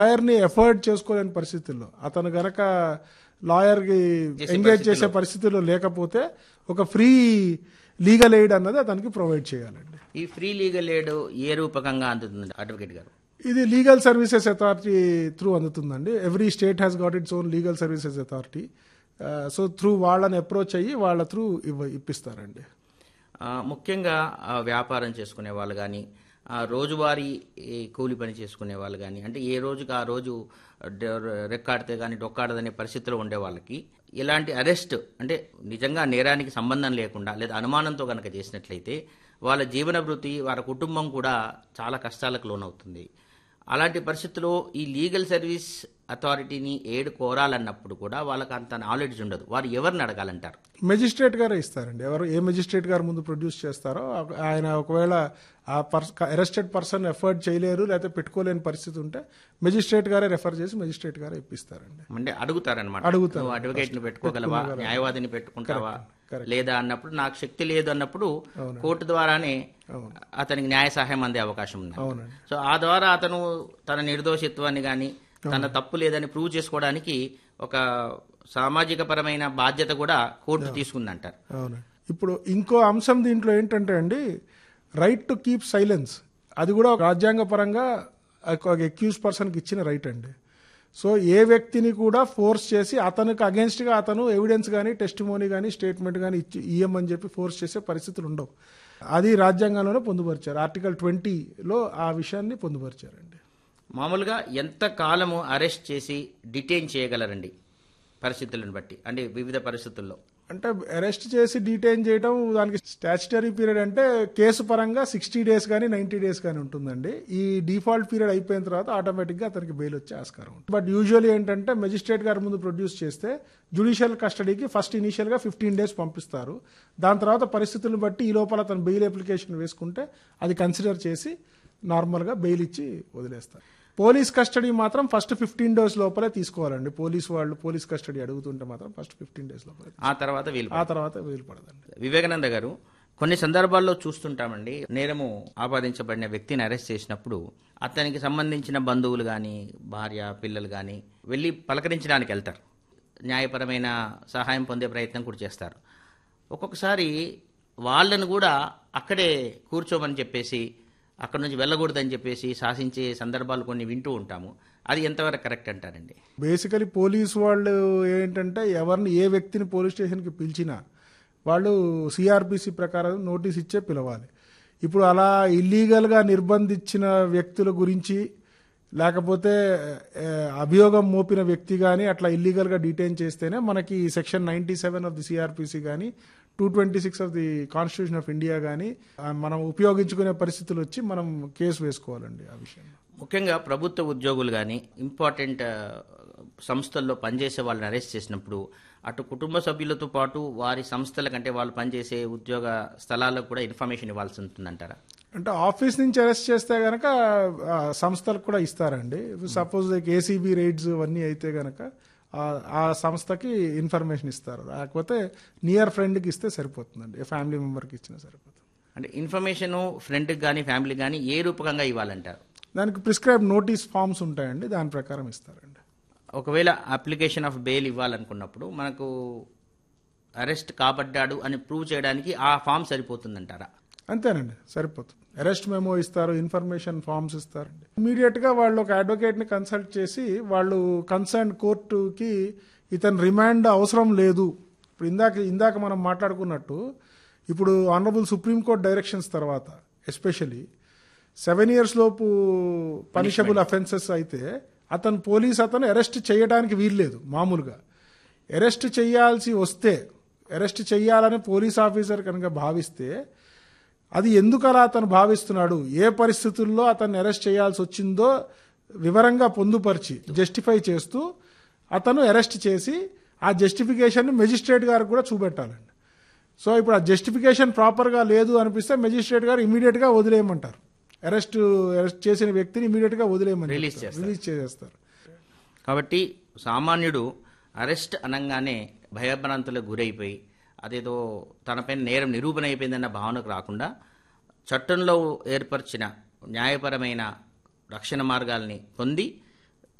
లాయర్ని ఎఫర్డ్ చేసుకోలేని పరిస్థితుల్లో అతను గనక లాయర్కి ఎంగేజ్ చేసే పరిస్థితుల్లో లేకపోతే ఒక ఫ్రీ లీగల్ ఎయిడ్ అన్నది అతనికి ప్రొవైడ్ చేయాలండి ఈ ఫ్రీ లీగల్ ఎయిడ్ ఏ రూపకంగా అందుతుంది అడ్వకేట్ గారు ఇది లీగల్ సర్వీసెస్ అథారిటీ త్రూ అందుతుందండి every state has got its own legal services authority so through వాళ్ళని అప్రోచ్ అయ్యి వాళ్ళ త్రూ ఇవ్వ ఇప్పిస్తారండి ఆ, ముఖ్యంగా ఆ, వ్యాపారం చేసుకునే వాళ్ళు కానీ రోజువారీ ఈ కూలి పని చేసుకునే వాళ్ళు కానీ అంటే ఏ రోజుకి ఆ రోజు డ- రెక్కాడితే కానీ డొక్కాడదనే పరిస్థితిలో ఉండే వాళ్ళకి ఇలాంటి అరెస్ట్ అంటే నిజంగా నేరానికి సంబంధం లేకుండా లేదా అనుమానంతో కనుక చేసినట్లయితే వాళ్ళ జీవన భృతి వారి కుటుంబం కూడా చాలా కష్టాలకు లోనవుతుంది అలాంటి పరిస్థితుల్లో ఈ లీగల్ సర్వీస్ అథారిటీని ఏడు కోరాలన్నప్పుడు కూడా వాళ్ళకి అంత నాలెడ్జ్ ఉండదు వారు ఎవరిని అడగాలంటారు మెజిస్ట్రేట్ గారే ఇస్తారండి ఎవరు ఏ మెజిస్ట్రేట్ గారు ముందు ప్రొడ్యూస్ చేస్తారో ఆ- ఆయన ఒకవేళ ఆ పర్స్ అరెస్టెడ్ పర్సన్ ఎఫర్ట్ చేయలేరు లేకపోతే పెట్టుకోలేని పరిస్థితి ఉంటే మెజిస్ట్రేట్ గారే రెఫర్ చేసి మెజిస్ట్రేట్ గారే ఇప్పిస్తారండి అంటే అడుగుతారనమాట అడుగుతారు. నువ్వు అడ్వకేట్ ని పెట్టుకోగలవా న్యాయవాదిని పెట్టుకుంటావా లేదా అన్నప్పుడు నాకు శక్తి లేదు అన్నప్పుడు కోర్టు ద్వారానే అతనికి న్యాయ సహాయం అందే అవకాశం ఉంది అవునండి సో ఆ ద్వారా అతను తన నిర్దోషిత్వాన్ని గాని తన తప్పు లేదని ప్రూవ్ చేసుకోవడానికి ఒక సామాజిక పరమైన బాధ్యత కూడా కోర్టు తీసుకుందంటారు అవునండి ఇప్పుడు ఇంకో అంశం దీంట్లో ఏంటంటే అండి రైట్ టు కీప్ సైలెన్స్ అది కూడా ఒక రాజ్యాంగపరంగా ఒక ఎక్యూజ్ పర్సన్కి ఇచ్చిన రైట్ అండి సో ఏ వ్యక్తిని కూడా ఫోర్స్ చేసి అతనికి అగేన్స్ట్గా అతను ఎవిడెన్స్ కానీ టెస్టిమోనీ కానీ స్టేట్మెంట్ కానీ ఇచ్చి ఇయ్యమని చెప్పి ఫోర్స్ చేసే పరిస్థితులు ఉండవు అది రాజ్యాంగంలోనే పొందుపరిచారు ఆర్టికల్ ట్వంటీలో ఆ విషయాన్ని పొందుపరిచారండి మామూలుగా ఎంత కాలము అరెస్ట్ చేసి డిటైన్ చేయగలరండి పరిస్థితులను బట్టి అంటే వివిధ పరిస్థితుల్లో అంటే అరెస్ట్ చేసి డీటైన్ చేయడం దానికి స్టాచ్యుటరీ పీరియడ్ అంటే కేసు పరంగా సిక్స్టీ డేస్ కానీ నైన్టీ డేస్ కానీ ఉంటుందండి ఈ డిఫాల్ట్ పీరియడ్ అయిపోయిన తర్వాత ఆటోమేటిక్గా అతనికి బెయిల్ వచ్చే ఆస్కారం ఉంటుంది బట్ యూజువల్లీ ఏంటంటే మెజిస్ట్రేట్ గారి ముందు ప్రొడ్యూస్ చేస్తే జుడిషియల్ కస్టడీకి ఫస్ట్ ఇనీషియల్గా ఫిఫ్టీన్ డేస్ పంపిస్తారు దాని తర్వాత పరిస్థితులను బట్టి ఈ లోపల అతను బెయిల్ అప్లికేషన్ వేసుకుంటే అది కన్సిడర్ చేసి నార్మల్గా బెయిల్ ఇచ్చి వదిలేస్తారు పోలీస్ కస్టడీ మాత్రం ఫస్ట్ ఫిఫ్టీన్ డేస్ లోపలే తీసుకోవాలండి పోలీస్ వాళ్ళు పోలీస్ కస్టడీ అడుగుతుంటే మాత్రం ఫస్ట్ ఫిఫ్టీన్ డేస్ లోపలే ఆ తర్వాత వీళ్ళు ఆ తర్వాత వీలు పడదండి వివేకానంద గారు కొన్ని సందర్భాల్లో చూస్తుంటామండి నేరము ఆపాదించబడిన వ్యక్తిని అరెస్ట్ చేసినప్పుడు అతనికి సంబంధించిన బంధువులు కానీ భార్య పిల్లలు కానీ వెళ్ళి పలకరించడానికి వెళ్తారు న్యాయపరమైన సహాయం పొందే ప్రయత్నం కూడా చేస్తారు ఒక్కొక్కసారి వాళ్ళను కూడా అక్కడే కూర్చోమని చెప్పేసి అక్కడ నుంచి వెళ్ళకూడదని చెప్పేసి శాసించే సందర్భాలు కొన్ని వింటూ ఉంటాము అది ఎంతవరకు కరెక్ట్ అంటారండి బేసికలీ పోలీస్ వాళ్ళు ఏంటంటే ఎవరిని ఏ వ్యక్తిని పోలీస్ స్టేషన్కి పిలిచినా వాళ్ళు సిఆర్పిసి ప్రకారం నోటీస్ ఇచ్చే పిలవాలి ఇప్పుడు అలా ఇల్లీగల్గా నిర్బంధించిన వ్యక్తుల గురించి లేకపోతే ఆ, అభియోగం మోపిన వ్యక్తి కానీ అట్లా ఇల్లీగల్గా డీటైన్ చేస్తేనే మనకి section ninety seven of the CrPC కానీ two twenty six of the constitution of India కానీ మనం ఉపయోగించుకునే పరిస్థితులు వచ్చి మనం కేసు వేసుకోవాలండి ఆ విషయంలో ముఖ్యంగా ప్రభుత్వ ఉద్యోగులు కానీ ఇంపార్టెంట్ ఆ, సంస్థల్లో పనిచేసే వాళ్ళని అరెస్ట్ చేసినప్పుడు అటు కుటుంబ సభ్యులతో పాటు వారి సంస్థల కంటే వాళ్ళు పనిచేసే ఉద్యోగ స్థలాలకు కూడా ఇన్ఫర్మేషన్ ఇవ్వాల్సి ఉంటుందంటారా అంటే ఆఫీస్ నుంచి అరెస్ట్ చేస్తే గనక ఆ, సంస్థలకు కూడా ఇస్తారండి సపోజ్ లైక్ ఏసీబీ రైడ్స్ అవన్నీ అయితే గనక ఆ- ఆ సంస్థకి ఇన్ఫర్మేషన్ ఇస్తారు లేకపోతే నియర్ ఫ్రెండ్కి ఇస్తే సరిపోతుందండి ఫ్యామిలీ మెంబర్కి ఇచ్చినా సరిపోతుంది అంటే ఇన్ఫర్మేషన్ ఫ్రెండ్కి కానీ ఫ్యామిలీకి కానీ ఏ రూపకంగా ఇవ్వాలంటారు దానికి ప్రిస్క్రైబ్ నోటీస్ ఫామ్స్ ఉంటాయండి దాని ప్రకారం ఇస్తారండి ఒకవేళ అప్లికేషన్ ఆఫ్ బెయిల్ ఇవ్వాలనుకున్నప్పుడు మనకు అరెస్ట్ కాబడ్డాడు అని ప్రూవ్ చేయడానికి ఆ ఫామ్ సరిపోతుందంటారా అంతేనండి సరిపోతుంది అరెస్ట్ మెమో ఇస్తారు ఇన్ఫర్మేషన్ ఫామ్స్ ఇస్తారండి ఇమీడియట్ గా వాళ్ళు ఒక అడ్వకేట్ ని కన్సల్ట్ చేసి వాళ్ళు కన్సర్న్ కోర్టుకి ఇతను రిమాండ్ అవసరం లేదు ఇప్పుడు ఇందాక ఇందాక మనం మాట్లాడుకున్నట్టు ఇప్పుడు ఆనరబుల్ సుప్రీంకోర్టు డైరెక్షన్స్ తర్వాత ఎస్పెషలీ సెవెన్ ఇయర్స్ లోపు పనిషబుల్ అఫెన్సెస్ అయితే అతను పోలీస్ అతను అరెస్ట్ చేయడానికి వీల్లేదు మామూలుగా అరెస్ట్ చేయాల్సి వస్తే అరెస్ట్ చేయాలని పోలీస్ ఆఫీసర్ కనుక భావిస్తే అది ఎందుకు అలా అతను భావిస్తున్నాడు ఏ పరిస్థితుల్లో అతన్ని అరెస్ట్ చేయాల్సి వచ్చిందో వివరంగా పొందుపరిచి జస్టిఫై చేస్తూ అతను అరెస్ట్ చేసి ఆ జస్టిఫికేషన్ మెజిస్ట్రేట్ గారికి కూడా చూపెట్టాలండి సో ఇప్పుడు ఆ జస్టిఫికేషన్ ప్రాపర్గా లేదు అనిపిస్తే మెజిస్ట్రేట్ గారు ఇమీడియట్గా వదిలేయమంటారు అరెస్ట్ అరెస్ట్ చేసిన వ్యక్తిని ఇమీడియట్గా వదిలేయమని Release చెప్తారు. చేస్తారు. రిలీజ్ చేసేస్తారు కాబట్టి సామాన్యుడు అరెస్ట్ అనగానే భయభ్రాంతులకు గురైపోయి అదేదో తనపైన నేరం నిరూపణ అయిపోయిందన్న భావనకు రాకుండా చట్టంలో ఏర్పరిచిన న్యాయపరమైన రక్షణ మార్గాల్ని పొంది